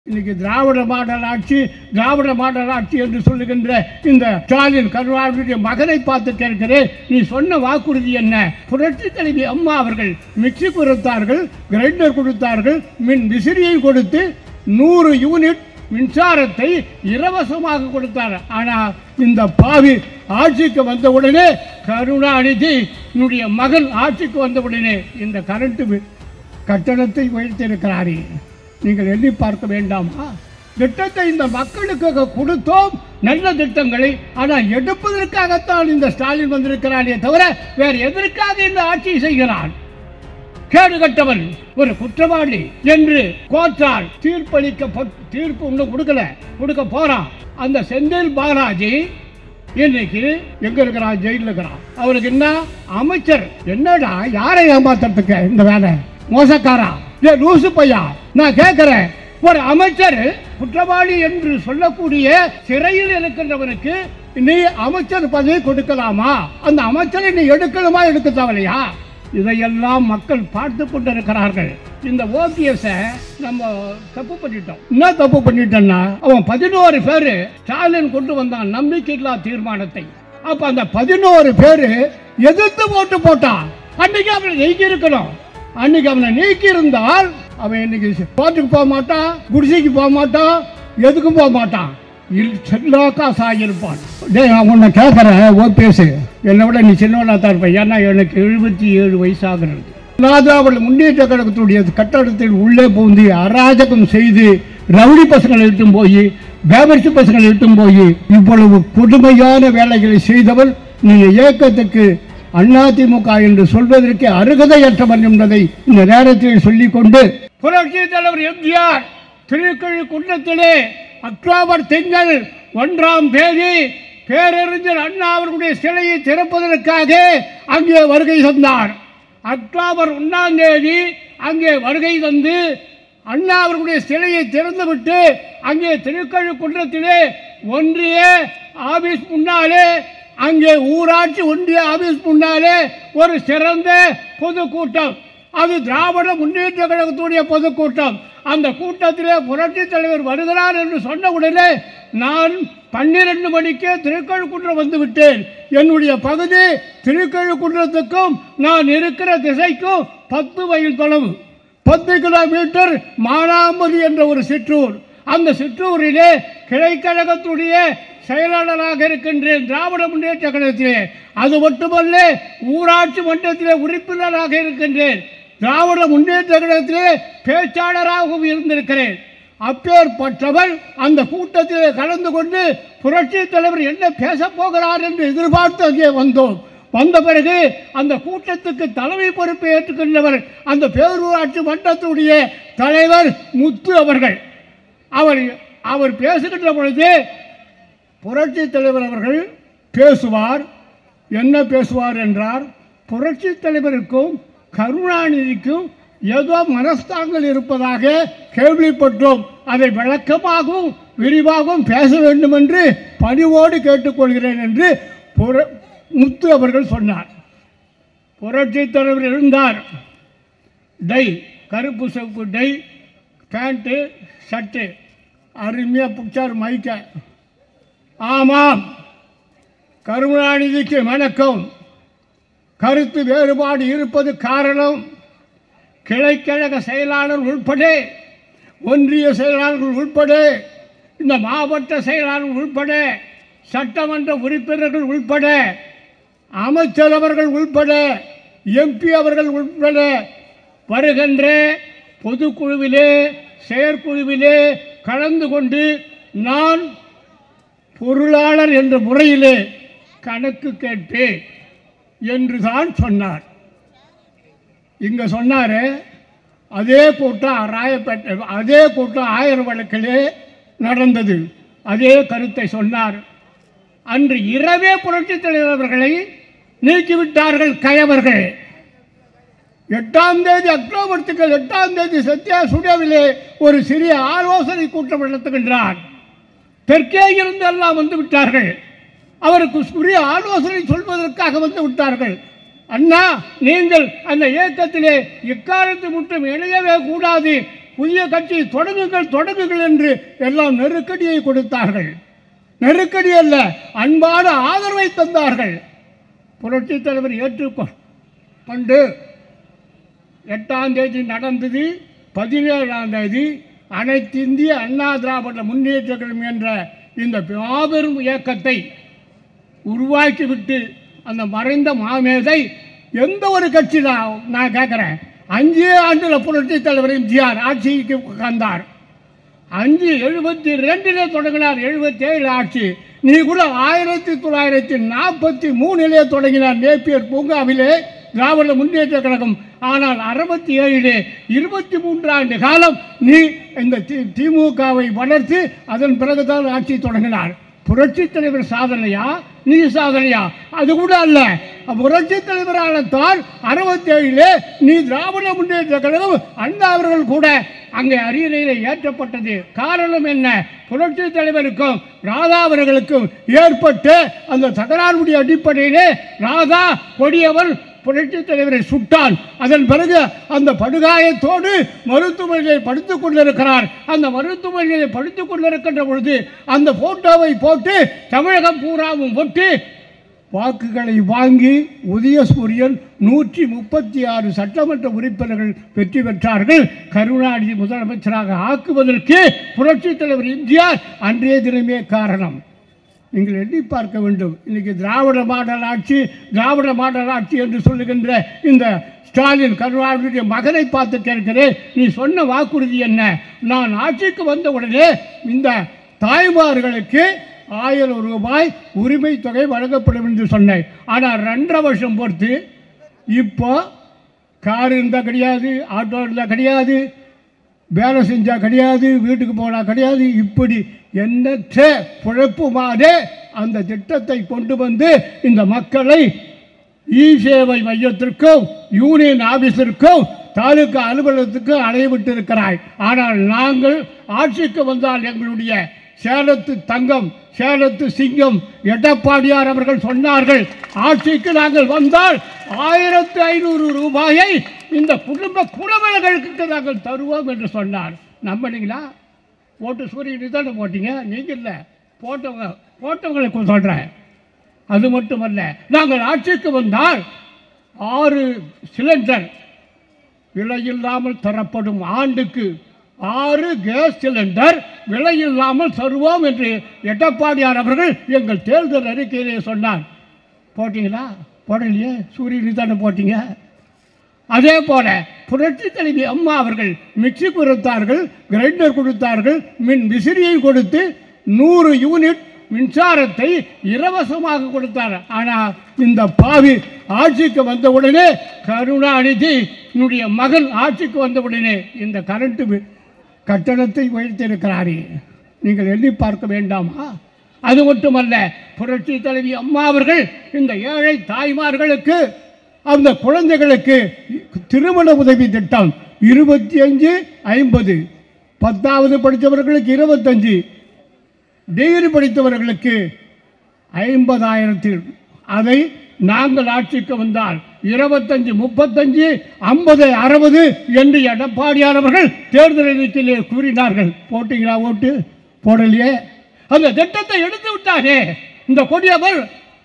இன்னைக்கு திராவிட மாடல் ஆட்சி திராவிட மாடல் ஆட்சி என்று சொல்லுகின்ற இந்த ஸ்டாலின் கருணாநிதியுடைய மகனை பார்த்து கேட்கிறேன் நீ சொன்ன வாக்குறுதி என்ன புரட்சி தலைவி அம்மா அவர்கள் மிக்சி கொடுத்தார்கள் கிரைண்டர் கொடுத்தார்கள் மின் விசிறியை கொடுத்து நூறு யூனிட் மின்சாரத்தை இலவசமாக கொடுத்தார் ஆனால் இந்த பாவி ஆட்சிக்கு வந்த உடனே கருணாநிதி என்னுடைய மகன் ஆட்சிக்கு வந்த உடனே இந்த கரண்ட் வி- கட்டணத்தை உயர்த்தியிருக்கிறாரே நீங்கள் எண்ணி பார்க்க வேண்டாமா திட்டத்தை இந்த மக்களுக்கு கொடுத்தோம் நல்ல திட்டங்களை ஆனால் எடுப்பதற்காகத்தான் இந்த ஸ்டாலின் வந்திருக்கிறானே தவிர வேறு எதற்காக இந்த ஆட்சி செய்கிறான் கேடு கட்டவன் ஒரு குற்றவாளி என்று கோர்ட்டால் தீர்ப்பளிக்க தீர்ப்பு இன்னும் கொடுக்கல கொடுக்க போறான் அந்த செந்தில் பாலாஜி இன்னைக்கு எங்க இருக்கிறான் ஜெயிலில் இருக்கிறான் அவருக்கு என்ன அமைச்சர் என்னடா யாரை ஏமாத்துறதுக்கு இந்த வேலை மோசக்காரா ஏ லூசு பையா நான் கேட்கிறேன் ஒரு அமைச்சர் குற்றவாளி என்று சொல்லக்கூடிய சிறையில் இருக்கின்றவனுக்கு நீ அமைச்சர் பதவி கொடுக்கலாமா அந்த அமைச்சரை நீ எடுக்கணுமா எடுக்க தேவையா இதையெல்லாம் மக்கள் பார்த்து கொண்டிருக்கிறார்கள் இந்த ஓபிஎஸ் நம்ம தப்பு பண்ணிட்டோம் என்ன தப்பு பண்ணிட்டோம்னா அவன் பதினோரு பேரு ஸ்டாலின் கொண்டு வந்தான் நம்பிக்கையில்லா தீர்மானத்தை அப்ப அந்த பதினோரு பேரு எதிர்த்து ஓட்டு போட்டான் அன்னைக்கு அவனை நீக்கி இருக்கணும் அன்னைக்கு அவனை நீக்கி இருந்தால் அவன் இன்னைக்கு கோர்ட்டுக்கு போக மாட்டான் குடிசைக்கு போக மாட்டான் எதுக்கும் போக மாட்டான் செல்லா காசு ஆகியிருப்பான் டேய் நான் உன்னை கேட்குறேன் ஓபிஎஸ் என்னை விட நீ சின்னவனா தான் இருப்ப ஏன்னா எனக்கு எழுபத்தி ஏழு வயசாகிறது திராவிட முன்னேற்ற கழகத்துடைய கட்டடத்தில் உள்ளே பூந்து அராஜகம் செய்து ரவுடி பசங்களை இட்டும் போய் பேபர்சி பசங்களை இட்டும் போய் இவ்வளவு கொடுமையான வேலைகளை செய்தவன் நீ இயக்கத்துக்கு அதிமுக என்று சொல்வதற்கு அருகதையற்றவன் என்பதை இந்த நேரத்தில் சொல்லிக்கொண்டு புரட்சி தலைவர் எம்ஜிஆர் திருக்கழி குன்றத்திலே அக்டோபர் திங்கள் ஒன்றாம் தேதி பேரறிஞர் அண்ணா அவர்களுடைய சிலையை திறப்பதற்காக அங்கே வருகை தந்தார் அக்டோபர் ஒன்றாம் தேதி அங்கே வருகை தந்து அண்ணா அவர்களுடைய சிலையை திறந்துவிட்டு அங்கே திருக்கழு குன்றத்திலே ஒன்றிய ஆபீஸ் முன்னாலே அங்கே ஊராட்சி ஒன்றிய ஆபீஸ் முன்னாலே ஒரு சிறந்த பொதுக்கூட்டம் அது திராவிட முன்னேற்ற கழகத்துடைய பொதுக்கூட்டம் அந்த கூட்டத்திலே புரட்சி தலைவர் வருகிறார் என்று சொன்ன உடனே நான் பன்னிரண்டு மணிக்கே திருக்கழுக்குன்றம் வந்து விட்டேன் என்னுடைய பகுதி திருக்கழுக்குன்றத்துக்கும் நான் இருக்கிற திசைக்கும் பத்து மைல் தொலைவு பத்து கிலோமீட்டர் மானாம்பதி என்ற ஒரு சிற்றூர் அந்த சிற்றூரிலே கிளைக்கழகத்துடைய செயலாளராக இருக்கின்றேன் திராவிட முன்னேற்ற கழகத்திலே அது மட்டுமல்ல ஊராட்சி மன்றத்திலே உறுப்பினராக இருக்கின்றேன் திராவிட முன்னேற்ற கழகத்திலே பேச்சாளராகவும் இருந்திருக்கிறேன் அப்பேற்பட்டவர் அந்த கூட்டத்திலே கலந்து கொண்டு புரட்சி தலைவர் என்ன பேசப் போகிறார் என்று எதிர்பார்த்து அங்கே வந்தோம் வந்த பிறகு அந்த கூட்டத்துக்கு தலைமை பொறுப்பை ஏற்றுக்கொண்டவர் அந்த பேரூராட்சி மன்றத்துடைய தலைவர் முத்து அவர்கள் அவர் அவர் பேசுகின்ற பொழுது புரட்சி தலைவர் அவர்கள் பேசுவார் என்ன பேசுவார் என்றார் புரட்சி தலைவருக்கும் கருணாநிதிக்கும் ஏதோ மனஸ்தாங்கள் இருப்பதாக கேள்விப்பட்டோம் அதை விளக்கமாகவும் விரிவாகவும் பேச வேண்டும் என்று பணிவோடு கேட்டுக்கொள்கிறேன் என்று புர முத்து அவர்கள் சொன்னார் புரட்சி தலைவர் இருந்தார் டை கருப்பு சிவப்பு டை பேண்ட்டு ஷர்ட்டு அருமையாக பிடிச்சார் மைக்க ஆமாம் கருணாநிதிக்கு வணக்கம் கருத்து வேறுபாடு இருப்பது காரணம் கிளைக்கழக செயலாளர் உள்பட ஒன்றிய செயலாளர்கள் உள்பட இந்த மாவட்ட செயலாளர்கள் உள்பட சட்டமன்ற உறுப்பினர்கள் உள்பட அமைச்சர் அவர்கள் உள்பட எம்பி அவர்கள் உள்பட வருகின்ற பொதுக்குழுவிலே செயற்குழுவிலே கலந்து கொண்டு நான் பொருளாளர் என்ற முறையிலே கணக்கு கேட்பேன் என்று தான் சொன்னார் இங்கே சொன்னார் அதே கூட்டம் ராயப்பேட்டை அதே கூட்டம் ஆயிரம் வழக்கிலே நடந்தது அதே கருத்தை சொன்னார் அன்று இரவே புரட்சித் தலைவர் அவர்களை நீக்கிவிட்டார்கள் கயவர்கள் எட்டாம் தேதி அக்டோபர் திங்கள் எட்டாம் தேதி சத்யா ஸ்டுடியோவிலே ஒரு சிறிய ஆலோசனை கூட்டம் நடத்துகின்றார் தெற்கே இருந்து எல்லாம் வந்து விட்டார்கள் அவருக்கு உரிய ஆலோசனை சொல்வதற்காக வந்து விட்டார்கள் அண்ணா நீங்கள் அந்த இயக்கத்திலே இக்காலத்து மட்டும் இணையவே கூடாது புதிய கட்சி தொடங்குங்கள் தொடங்குங்கள் என்று எல்லாம் நெருக்கடியை கொடுத்தார்கள் நெருக்கடி அல்ல அன்பான ஆதரவை தந்தார்கள் புரட்சித் தலைவர் ஏற்றுக்கொ கொண்டு எட்டாம் தேதி நடந்தது பதினேழாம் தேதி அனைத்து இந்திய அண்ணா திராவிட முன்னேற்ற கழகம் என்ற இந்த மாபெரும் இயக்கத்தை உருவாக்கிவிட்டு அந்த மறைந்த மாமேதை எந்த ஒரு கட்சி தான் நான் கேட்குறேன் அஞ்சு ஆண்டில் புரட்சி தலைவர் எம்ஜிஆர் ஆட்சிக்கு உட்கார்ந்தார் அஞ்சு எழுபத்தி ரெண்டிலே தொடங்கினார் எழுபத்தி ஏழு ஆட்சி நீ கூட ஆயிரத்தி தொள்ளாயிரத்தி நாற்பத்தி மூணிலே தொடங்கினார் நேப்பியர் பூங்காவிலே திராவிட முன்னேற்ற கழகம் ஆனால் அறுபத்தி ஏழிலே இருபத்தி மூன்றாண்டு காலம் நீ இந்த தி- திமுகவை வளர்த்து அதன் பிறகுதான் ஆட்சி தொடங்கினார் புரட்சி தலைவர் சாதனையா நீ சாதனையா அது கூட அல்ல புரட்சி தலைவரால்தான் அறுபத்தி ஏழிலே நீ திராவிட முன்னேற்ற கழகம் அண்ணா அவர்கள் கூட அங்கே அரியணையில் ஏற்றப்பட்டது காரணம் என்ன புரட்சி தலைவருக்கும் ராதா அவர்களுக்கும் ஏற்பட்ட அந்த தகராறுடைய அடிப்படையிலே ராதா கொடியவன் புரட்சி தலைவரை சுட்டான் அதன் பிறகு அந்த படுகாயத்தோடு மருத்துவமனையில் படுத்துக் கொண்டிருக்கிறார் அந்த மருத்துவமனையில் படுத்துக் கொண்டிருக்கின்ற பொழுது அந்த போட்டோவை போட்டு தமிழகம் பூராவும் ஒட்டி வாக்குகளை வாங்கி உதயசூரியன் நூற்றி முப்பத்தி ஆறு சட்டமன்ற உறுப்பினர்கள் வெற்றி பெற்றார்கள் கருணாநிதி முதலமைச்சராக ஆக்குவதற்கு புரட்சித் தலைவர் எம்ஜிஆர் அன்றைய தினமே காரணம் நீங்கள் எண்ணி பார்க்க வேண்டும் இன்னைக்கு திராவிட மாடல் ஆட்சி திராவிட மாடல் ஆட்சி என்று சொல்லுகின்ற இந்த ஸ்டாலின் கருணாநிதியுடைய மகனை பார்த்து கேட்கிறேன் நீ சொன்ன வாக்குறுதி என்ன நான் ஆட்சிக்கு வந்த உடனே இந்த தாய்மார்களுக்கு ஆயிரம் ரூபாய் உரிமை தொகை வழங்கப்படும் என்று சொன்னேன் ஆனால் ரெண்டரை வருஷம் பொறுத்து இப்போ கார் இருந்தால் கிடையாது ஆட்டோ இருந்தால் கிடையாது வேலை செஞ்சால் கிடையாது வீட்டுக்கு போனால் கிடையாது இப்படி எண்ணற்ற குழப்புமாறே அந்த திட்டத்தை கொண்டு வந்து இந்த மக்களை இ சேவை மையத்திற்கும் யூனியன் ஆபீஸிற்கும் தாலுகா அலுவலகத்துக்கும் அலைவிட்டு இருக்கிறாய் ஆனால் நாங்கள் ஆட்சிக்கு வந்தால் எங்களுடைய சேலத்து தங்கம் சேலத்து சிங்கம் எடப்பாடியார் அவர்கள் சொன்னார்கள் ஆட்சிக்கு நாங்கள் வந்தால் ஆயிரத்து ஐநூறு ரூபாயை இந்த குடும்ப குடும்பங்களுக்கு நாங்கள் தருவோம் என்று சொன்னார் நம்பினீங்களா ஓட்டு சூரியனுக்கு தானே போட்டீங்க நீங்கள் இல்லை போட்டவங்க போட்டவங்களுக்கு சொல்கிறேன் அது மட்டுமல்ல நாங்கள் ஆட்சிக்கு வந்தால் ஆறு சிலிண்டர் விலையில்லாமல் தரப்படும் ஆண்டுக்கு ஆறு கேஸ் சிலிண்டர் விலையில்லாமல் தருவோம் என்று எடப்பாடியார் அவர்கள் எங்கள் தேர்தல் அறிக்கையிலே சொன்னார் போட்டிங்களா போடலையே சூரியனுக்கு தானே போட்டீங்க அதே போல புரட்சி தலைவி அம்மா அவர்கள் மிக்சி கொடுத்தார்கள் கிரைண்டர் கொடுத்தார்கள் மின் விசிறியை கொடுத்து நூறு யூனிட் மின்சாரத்தை இலவசமாக கொடுத்தார் ஆனால் இந்த பாவி ஆட்சிக்கு வந்த உடனே கருணாநிதி என்னுடைய மகன் ஆட்சிக்கு வந்த உடனே இந்த கரண்ட் பி- கட்டணத்தை உயர்த்தியிருக்கிறாரே நீங்கள் எண்ணி பார்க்க வேண்டாமா அது மட்டுமல்ல புரட்சி தலைவி அம்மா அவர்கள் இந்த ஏழை தாய்மார்களுக்கு அந்த குழந்தைகளுக்கு திருமண உதவி திட்டம் இருபத்தி அஞ்சு ஐம்பது பத்தாவது படித்தவர்களுக்கு இருபத்தஞ்சு டிகிரி படித்தவர்களுக்கு ஐம்பதாயிரத்தில் அதை நாங்கள் ஆட்சிக்கு வந்தால் இருபத்தஞ்சு முப்பத்தஞ்சு ஐம்பது அறுபது என்று எடப்பாடியார் அவர்கள் தேர்தல் அறிக்கையிலே கூறினார்கள் போட்டீங்களா ஓட்டு போடலையே அந்த திட்டத்தை எடுத்து விட்டாரே இந்த கொடியவர்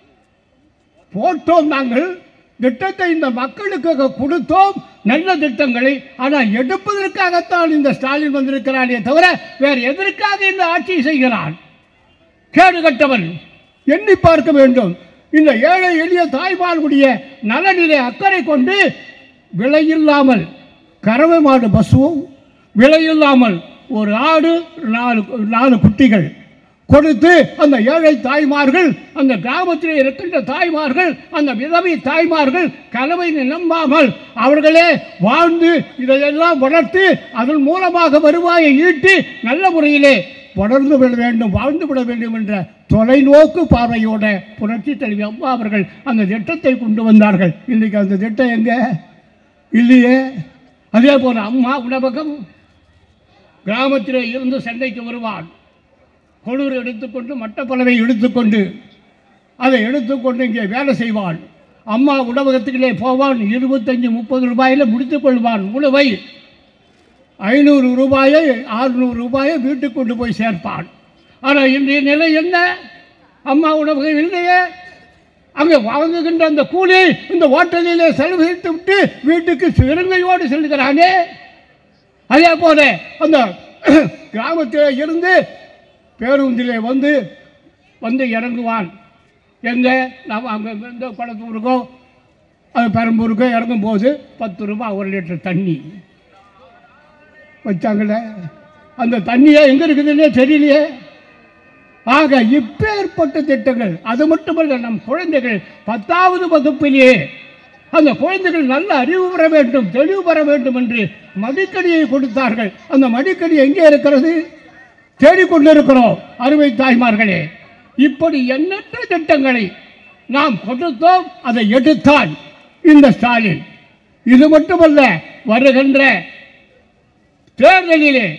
போட்டோம் நாங்கள் திட்டத்தை இந்த மக்களுக்கு கொடுத்தோம் நல்ல திட்டங்களை ஆனால் எடுப்பதற்காகத்தான் இந்த ஸ்டாலின் வந்திருக்கிறானே தவிர வேறு எதற்காக இந்த ஆட்சி செய்கிறான் கேடு கட்டவன் எண்ணி பார்க்க வேண்டும் இந்த ஏழை எளிய தாய்மார்களுடைய நலனிலே அக்கறை கொண்டு விலையில்லாமல் கறவை மாடு பசுவும் விலையில்லாமல் ஒரு ஆடு நாலு நாலு குட்டிகள் கொடுத்து அந்த ஏழை தாய்மார்கள் அந்த கிராமத்தில் இருக்கின்ற தாய்மார்கள் அந்த விதவை தாய்மார்கள் கனவை நம்பாமல் அவர்களே வாழ்ந்து இதையெல்லாம் வளர்த்து அதன் மூலமாக வருவாயை ஈட்டி நல்ல முறையிலே வளர்ந்து விட வேண்டும் வாழ்ந்து விட வேண்டும் என்ற தொலைநோக்கு பார்வையோட புரட்சி தலைவி அம்மா அவர்கள் அந்த திட்டத்தை கொண்டு வந்தார்கள் இன்றைக்கு அந்த திட்டம் எங்க இல்லையே அதே போல அம்மா உணவகம் கிராமத்திலே இருந்து சண்டைக்கு வருவான் கொழுறு எடுத்துக்கொண்டு மட்டப்பலவை எடுத்துக்கொண்டு அதை எடுத்துக்கொண்டு இங்கே வேலை செய்வான் அம்மா உணவகத்துக்குள்ளே போவான் இருபத்தஞ்சி முப்பது ரூபாயில் முடித்துக் கொள்வான் உணவை ஐநூறு ரூபாயை ஆறுநூறு ரூபாயை வீட்டுக்கு கொண்டு போய் சேர்ப்பான் ஆனால் இன்றைய நிலை என்ன அம்மா உணவகம் இல்லையே அங்கே வாங்குகின்ற அந்த கூலி இந்த ஹோட்டலிலே செலவழித்து விட்டு வீட்டுக்கு சிறுங்கையோடு செல்கிறானே அதே போல அந்த கிராமத்தில் இருந்து பேருந்திலே வந்து வந்து இறங்குவான் எங்கே நம்ம அங்கே இந்த குளத்தூருக்கோ அது பெரம்பூருக்கோ இறங்கும் போது பத்து ரூபாய் ஒரு லிட்டர் தண்ணி வச்சாங்களே அந்த தண்ணியே எங்கே இருக்குதுன்னே தெரியலையே ஆக இப்பேற்பட்ட திட்டங்கள் அது மட்டுமல்ல நம் குழந்தைகள் பத்தாவது வகுப்பிலேயே அந்த குழந்தைகள் நல்ல அறிவு பெற வேண்டும் தெளிவு பெற வேண்டும் என்று மடிக்கடியை கொடுத்தார்கள் அந்த மடிக்கடி எங்கே இருக்கிறது தேடிக்கொண்டிருக்கிறோம் அருமை தாய்மார்களே இப்படி எண்ணற்ற திட்டங்களை நாம் கொடுத்தோம் அதை எடுத்தான் இந்த ஸ்டாலின் இது மட்டுமல்ல வருகின்ற தேர்தலிலே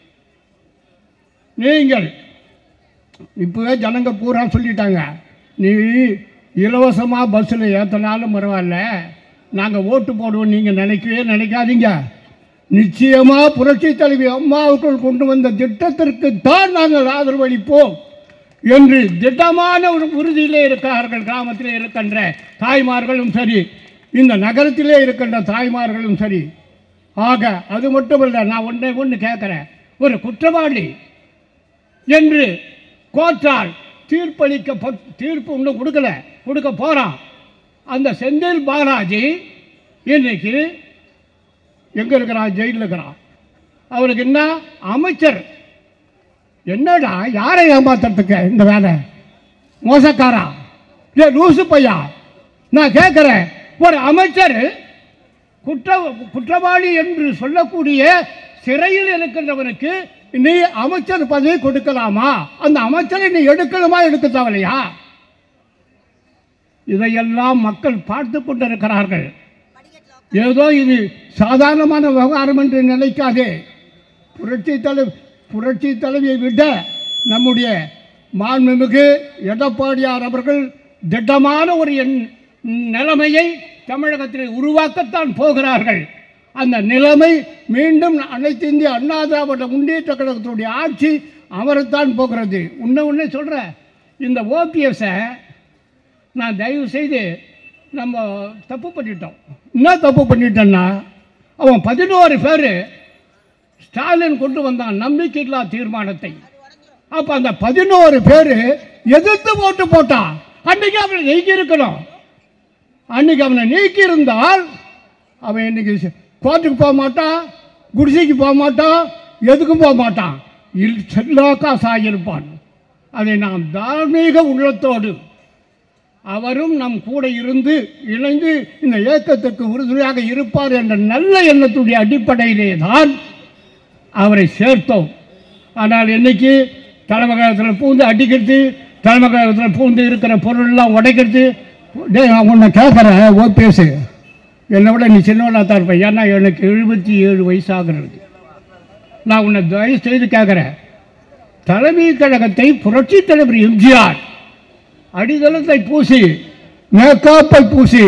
நீங்கள் இப்போவே ஜனங்க பூரா சொல்லிட்டாங்க நீ இலவசமாக பஸ்ஸில் ஏற்றினாலும் பரவாயில்ல நாங்கள் ஓட்டு போடுவோம் நீங்கள் நினைக்கவே நினைக்காதீங்க நிச்சயமாக புரட்சி தலைவி அம்மாவுக்குள் கொண்டு வந்த திட்டத்திற்கு தான் நாங்கள் ஆதரவு அளிப்போம் என்று திட்டமான ஒரு உறுதியிலே இருக்கிறார்கள் கிராமத்திலே இருக்கின்ற தாய்மார்களும் சரி இந்த நகரத்திலே இருக்கின்ற தாய்மார்களும் சரி ஆக அது மட்டுமல்ல நான் ஒன்றை ஒன்று கேட்குறேன் ஒரு குற்றவாளி என்று கோர்ட்டால் தீர்ப்பளிக்க தீர்ப்பு இன்னும் கொடுக்கல கொடுக்க போகிறான் அந்த செந்தில் பாலாஜி இன்னைக்கு எங்கே இருக்கிறான் ஜெயிலில் இருக்கிறான் அவருக்கு என்ன அமைச்சர் என்னடா யாரை ஏமாத்துறதுக்கு இந்த வேலை மோசக்காரா ஏ லூசு பையா நான் கேட்குறேன் ஒரு அமைச்சர் குற்ற குற்றவாளி என்று சொல்லக்கூடிய சிறையில் இருக்கின்றவனுக்கு நீ அமைச்சர் பதவி கொடுக்கலாமா அந்த அமைச்சரை நீ எடுக்கணுமா எடுக்க தேவையா இதையெல்லாம் மக்கள் பார்த்து கொண்டிருக்கிறார்கள் ஏதோ இது சாதாரணமான விவகாரம் என்று நினைக்காதே புரட்சி தலைவி புரட்சி தலைவியை விட நம்முடைய மாண்புமிகு எடப்பாடியார் அவர்கள் திட்டமான ஒரு எண் நிலைமையை தமிழகத்தில் உருவாக்கத்தான் போகிறார்கள் அந்த நிலைமை மீண்டும் அனைத்து இந்திய அண்ணா திராவிட முன்னேற்ற கழகத்துடைய ஆட்சி அமரத்தான் போகிறது உன்ன ஒன்றே சொல்கிறேன் இந்த ஓபிஎஸை நான் தயவு செய்து நம்ம தப்பு பண்ணிட்டோம் என்ன தப்பு பண்ணிட்டோன்னா அவன் பதினோரு பேர் ஸ்டாலின் கொண்டு வந்தான் நம்பிக்கையில்லா தீர்மானத்தை அப்போ அந்த பதினோரு பேர் எதிர்த்து ஓட்டு போட்டான் அன்னைக்கு அவனை நீக்கி இருக்கணும் அன்னைக்கு அவனை நீக்கி இருந்தால் அவன் இன்னைக்கு கோர்ட்டுக்கு போக மாட்டான் குடிசைக்கு போக மாட்டான் எதுக்கும் போக மாட்டான் இல் செல்லாக்காசு ஆகியிருப்பான் அதை நாம் தார்மீக உள்ளத்தோடு அவரும் நம் கூட இருந்து இணைந்து இந்த இயக்கத்திற்கு உறுதுணையாக இருப்பார் என்ற நல்ல எண்ணத்துடைய அடிப்படையிலே தான் அவரை சேர்த்தோம் ஆனால் இன்னைக்கு தலைமகத்தில் பூந்து அடிக்கிறது தலைமகத்தில் பூந்து இருக்கிற பொருள்லாம் உடைக்கிறது டேய் நான் உன்னை கேட்குறேன் ஓபிஎஸ் என்னை விட நீ சின்னவனாக தான் இருப்பேன் ஏன்னா எனக்கு எழுபத்தி ஏழு வயசாகிறது நான் உன்னை தயவு செய்து கேட்குறேன் தலைமை கழகத்தை புரட்சி தலைவர் எம்ஜிஆர் அடித்தளத்தை பூசி மேக்காப்பை பூசி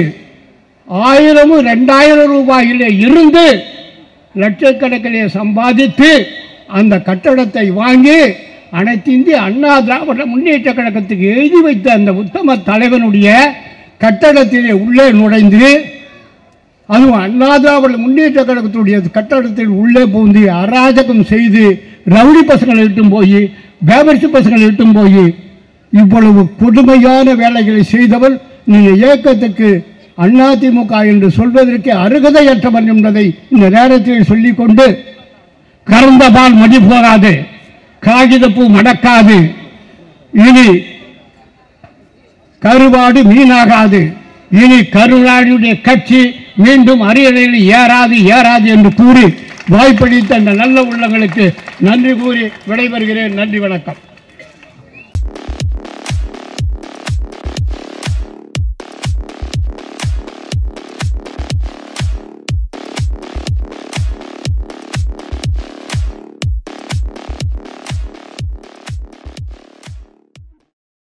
ஆயிரமும் ரெண்டாயிரம் ரூபாயிலே இருந்து லட்சக்கணக்கிலே சம்பாதித்து அந்த கட்டடத்தை வாங்கி அனைத்து இந்திய அண்ணா திராவிட முன்னேற்ற கழகத்துக்கு எழுதி வைத்த அந்த உத்தம தலைவனுடைய கட்டடத்திலே உள்ளே நுழைந்து அதுவும் அண்ணா திராவிட முன்னேற்ற கழகத்துடைய கட்டடத்தில் உள்ளே பூந்து அராஜகம் செய்து ரவுடி பசங்களை இட்டும் போய் பேபர்சி பசங்களை இட்டும் போய் இவ்வளவு கொடுமையான வேலைகளை செய்தவன் நீ இயக்கத்துக்கு அதிமுக என்று சொல்வதற்கு அருகதையற்றவன் என்பதை இந்த நேரத்தில் சொல்லிக்கொண்டு கறந்த பால் மடி போகாது காகிதப்பூ மடக்காது இனி கருவாடு மீனாகாது இனி கருணாநிதியுடைய கட்சி மீண்டும் அரியணையில் ஏறாது ஏறாது என்று கூறி வாய்ப்பளித்த அந்த நல்ல உள்ளங்களுக்கு நன்றி கூறி விடைபெறுகிறேன் நன்றி வணக்கம்